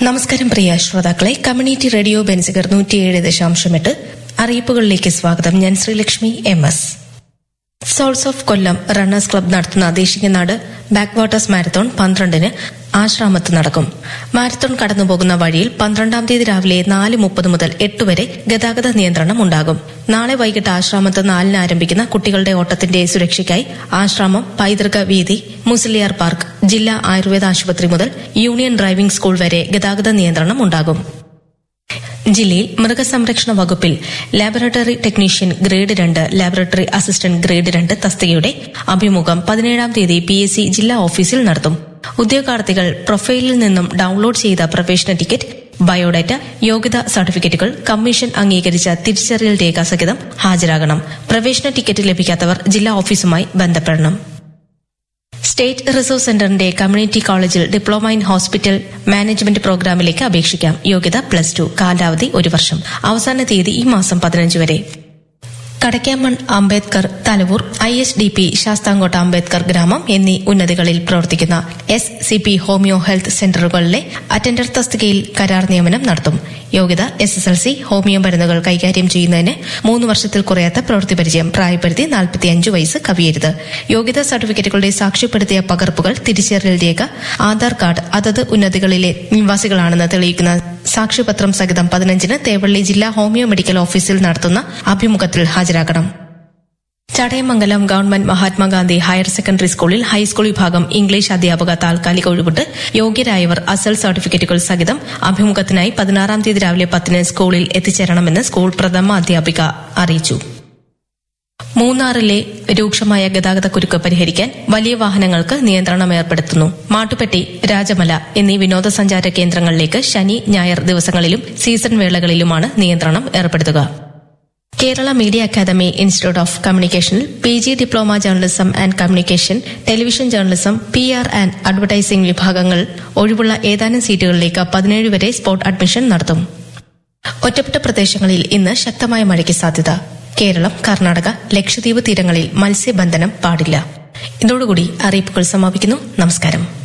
നമസ്കാരം പ്രിയ ശ്രോതാക്കളെ community radio Benziger നൂറ്റിയേഴ് ദശാംശം എട്ട് അറിയിപ്പുകളിലേക്ക് സ്വാഗതം ഞാൻ Sreelakshmi M S souls of Kollam runners club നടത്തുന്ന ദേശികനാട് ബാക്ക് വാട്ടേഴ്സ് മാരത്തോൺ പന്ത്രണ്ടിന് ആശ്രാമത്ത് നടക്കും മാരത്തോൺ കടന്നുപോകുന്ന വഴിയിൽ പന്ത്രണ്ടാം തീയതി രാവിലെ നാല് മുപ്പത് മുതൽ എട്ട് വരെ ഗതാഗത നിയന്ത്രണം ഉണ്ടാകും നാളെ വൈകിട്ട് ആശ്രാമത്ത് നാലിന് ആരംഭിക്കുന്ന കുട്ടികളുടെ ഓട്ടത്തിന്റെ സുരക്ഷയ്ക്കായി ആശ്രാമം പൈതൃക വീതി മുസ്ലിയാർ പാർക്ക് ജില്ലാ ആയുർവേദ ആശുപത്രി മുതൽ യൂണിയൻ ഡ്രൈവിംഗ് സ്കൂൾ വരെ ഗതാഗത നിയന്ത്രണം ഉണ്ടാകും ജില്ലയിൽ മൃഗസംരക്ഷണ വകുപ്പിൽ ലാബറട്ടറി ടെക്നീഷ്യൻ ഗ്രേഡ് രണ്ട് ലാബറട്ടറി അസിസ്റ്റന്റ് ഗ്രേഡ് രണ്ട് തസ്തികയുടെ അഭിമുഖം പതിനേഴാം തീയതി പി എസ് സി ജില്ലാ ഓഫീസിൽ നടത്തും ഉദ്യോഗാർത്ഥികൾ പ്രൊഫൈലിൽ നിന്നും ഡൌൺലോഡ് ചെയ്ത പ്രവേശന ടിക്കറ്റ് ബയോഡാറ്റ യോഗ്യതാ സർട്ടിഫിക്കറ്റുകൾ കമ്മീഷൻ അംഗീകരിച്ച തിരിച്ചറിയൽ രേഖ സഹിതം ഹാജരാകണം പ്രവേശന ടിക്കറ്റ് ലഭിക്കാത്തവർ ജില്ലാ ഓഫീസുമായി ബന്ധപ്പെടണം സ്റ്റേറ്റ് റിസർവ് സെന്ററിന്റെ കമ്മ്യൂണിറ്റി കോളേജിൽ ഡിപ്ലോമ ഇൻ ഹോസ്പിറ്റൽ മാനേജ്മെന്റ് പ്രോഗ്രാമിലേക്ക് അപേക്ഷിക്കാം യോഗ്യത പ്ലസ് ടു കാലാവധി ഒരു വർഷം അവസാന തീയതി ഈ മാസം പതിനഞ്ച് വരെ Kadakkamon Ambedkar Thalavoor I S D P Sasthamcotta Ambedkar ഗ്രാമം എന്നീ ഉന്നതികളിൽ പ്രവർത്തിക്കുന്ന S C P homeo health സെന്ററുകളിലെ അറ്റൻഡർ തസ്തികയിൽ കരാർ നിയമനം നടത്തും യോഗ്യത S S L C homeo മരുന്നുകൾ കൈകാര്യം ചെയ്യുന്നതിന് മൂന്ന് വർഷത്തിൽ കുറയാത്ത പ്രവൃത്തി പരിചയം പ്രായപരിധി നാൽപ്പത്തിയഞ്ച് വയസ്സ് കവിയരുത് യോഗ്യതാ സർട്ടിഫിക്കറ്റുകളുടെ സാക്ഷ്യപ്പെടുത്തിയ പകർപ്പുകൾ തിരിച്ചറിയൽ രേഖ ആധാർ കാർഡ് അതത് ഉന്നതികളിലെ നിവാസികളാണെന്ന് തെളിയിക്കുന്ന സാക്ഷ്യപത്രം സഹിതം പതിനഞ്ചിന് തേവള്ളി ജില്ലാ ഹോമിയോ മെഡിക്കൽ ഓഫീസിൽ നടത്തുന്ന അഭിമുഖത്തിൽ ഹാജരാക്കണം Chadayamangalam government Mahatma Gandhi higher secondary സ്കൂളിൽ ഹൈസ്കൂൾ വിഭാഗം ഇംഗ്ലീഷ് അധ്യാപക താൽക്കാലിക ഒഴിവിട്ട് യോഗ്യരായവർ അസൽ സർട്ടിഫിക്കറ്റുകൾ സഹിതം അഭിമുഖത്തിനായി പതിനാറാം തീയതി രാവിലെ പത്തിന് സ്കൂളിൽ എത്തിച്ചേരണമെന്ന് സ്കൂൾ പ്രഥമ അധ്യാപിക അറിയിച്ചു മൂന്നാറിലെ രൂക്ഷമായ ഗതാഗതക്കുരുക്ക് പരിഹരിക്കാൻ വലിയ വാഹനങ്ങൾക്ക് നിയന്ത്രണം ഏർപ്പെടുത്തുന്നു മാട്ടുപ്പെട്ടി രാജമല എന്നീ വിനോദസഞ്ചാര കേന്ദ്രങ്ങളിലേക്ക് ശനി ഞായർ ദിവസങ്ങളിലും സീസൺ വേളകളിലുമാണ് നിയന്ത്രണം ഏർപ്പെടുത്തുക Kerala media academy institute of കമ്മ്യൂണിക്കേഷനിൽ P G diploma journalism and communication television journalism P R and advertising വിഭാഗങ്ങൾ ഒഴിവുള്ള ഏതാനും സീറ്റുകളിലേക്ക് പതിനേഴ് വരെ സ്പോട്ട് അഡ്മിഷൻ നടത്തും ഒറ്റപ്പെട്ട പ്രദേശങ്ങളിൽ ഇന്ന് ശക്തമായ മഴയ്ക്ക് സാധ്യത കേരളം കർണാടക ലക്ഷദ്വീപ് തീരങ്ങളിൽ മത്സ്യബന്ധനം പാടില്ല ഇതോടുകൂടി അറിയിപ്പുകൾ സമാപിക്കുന്നു നമസ്കാരം